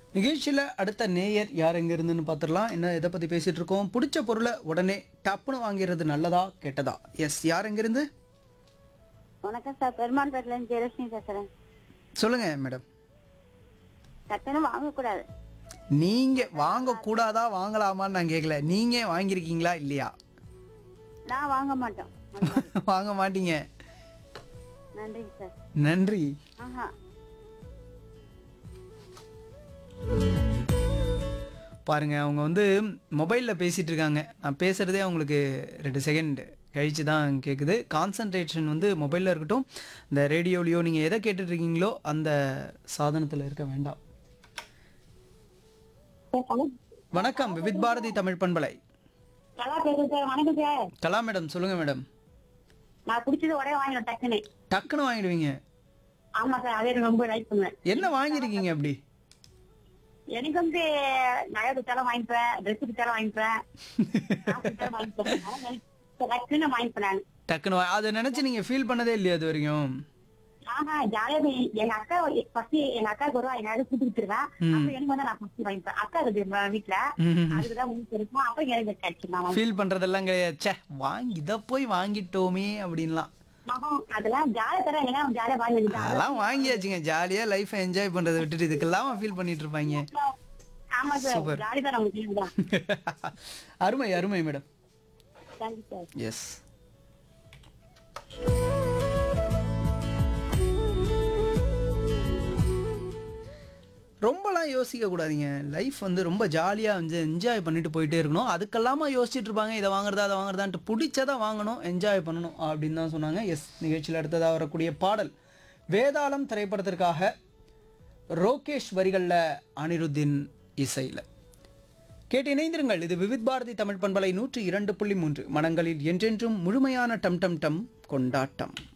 நிகழ்ச்சியில் அடுத்த நேயர் யார் எங்க இருந்துன்னு பார்த்துடலாம் என்ன எதை பற்றி பேசிட்டு இருக்கோம் பிடிச்ச பொருளை உடனே டப்புன்னு வாங்கிறது நல்லதா கெட்டதா எஸ் யார் எங்கிருந்து வணக்கம் சார் பெருமான்பேட்டில இருந்து ஜெயலட்சுமி பேசுறேன் சொல்லுங்க மேடம் டக்குன்னு வாங்கக்கூடாது நீங்க வாங்கக்கூடாதா வாங்கலாமான்னு நான் கேட்கல நீங்க வாங்கியிருக்கீங்களா இல்லையா நான் வாங்க மாட்டோம் வாங்க மாட்டீங்க நன்றிங்க சார் நன்றி ஆஹா பாருங்க அவங்க வந்து மொபைலில் பேசிட்டு இருக்காங்க நான் பேசுறதே அவங்களுக்கு ரெண்டு செகண்ட் கழிச்சு தான் கேட்குது கான்சன்ட்ரேஷன் வந்து மொபைலில் இருக்கட்டும் இந்த ரேடியோலையோ நீங்கள் எதை கேட்டுட்டு இருக்கீங்களோ அந்த சாதனத்தில் இருக்க வேண்டாம் வணக்கம் விவித் பாரதி தமிழ் பண்பலை நல்லா பேசுறேன் சார் வணக்கம் சார் கலா மேடம் சொல்லுங்க மேடம் நான் பிடிச்சது உடனே வாங்கிடும் டக்குன்னு டக்குன்னு வாங்கிடுவீங்க ஆமா சார் அதே எனக்கு ரொம்ப லைக் பண்ணுவேன் என்ன வாங்கியிருக்கீங்க அப்படி எனக்கு வந்து நகை கொடுத்தாலும் வாங்கிப்பேன் ட்ரெஸ் கொடுத்தாலும் வாங்கிப்பேன் காசு கொடுத்தாலும் வாங்கிப்பேன் ஆனா எனக்கு டக்குன்னு வாங்கிப்பேன் நான் டக்குன்னு வா- அதை நினச்சி நீங்கள் ஃபீல் பண்ணதே இல்லையா அது வரைக்கும் ஆஹா ஜாலியா போய் எங்க அக்கா ஃபர்ஸ்ட் எங்க அக்கா ஒரு ரூபா என்னாவது கூட்டு கொடுத்துருவேன் அப்ப எனக்கு வந்து நான் ஃபர்ஸ்ட் வாங்கிப்பேன் அக்கா இருக்குது வீட்டுல அதுக்குதான் உங்களுக்கு இருக்கும் அப்ப எனக்கு கிடைச்சிருந்தா ஃபீல் பண்ணுறதெல்லாம் கிடையாது ச்சே வாங்கி இதை போய் வாங்கிட்டோமே அப்படின்லாம் மகம் அதெல்லாம் ஜாலியா தர ஏன்னா ஜாலியா வாங்கி வந்துட்டான் அதெல்லாம் வாங்கியாச்சுங்க ஜாலியாக லைஃப்பை என்ஜாய் பண்ணுறதை விட்டுட்டு இதுக்கெல்லாம் ஃபீல் பண்ணிட்டு இருப்பாங்க ஆமா சார் ஜாலி தான் நமக்கு தான் அருமை அருமை மேடம் தேங்க்யூ சார் எஸ் ரொம்பலாம் யோசிக்க கூடாதீங்க லைஃப் வந்து ரொம்ப ஜாலியாக வந்து என்ஜாய் பண்ணிட்டு போயிட்டே இருக்கணும் அதுக்கெல்லாமா யோசிச்சுட்டு இருப்பாங்க இதை வாங்குறதா அதை வாங்குறதான்ட்டு பிடிச்சதை வாங்கணும் என்ஜாய் பண்ணணும் அப்படின்னு தான் சொன்னாங்க எஸ் நிகழ்ச்சியில் அடுத்ததாக வரக்கூடிய பாடல் வேதாளம் திரைப்படத்திற்காக ரோகேஷ் வரிகளில் அனிருத்தின் இசையில் கேட்டு இணைந்திருங்கள் இது விவித் பாரதி தமிழ் பண்பலை நூற்றி இரண்டு புள்ளி மூன்று மனங்களில் என்றென்றும் முழுமையான டம் டம் டம் கொண்டாட்டம்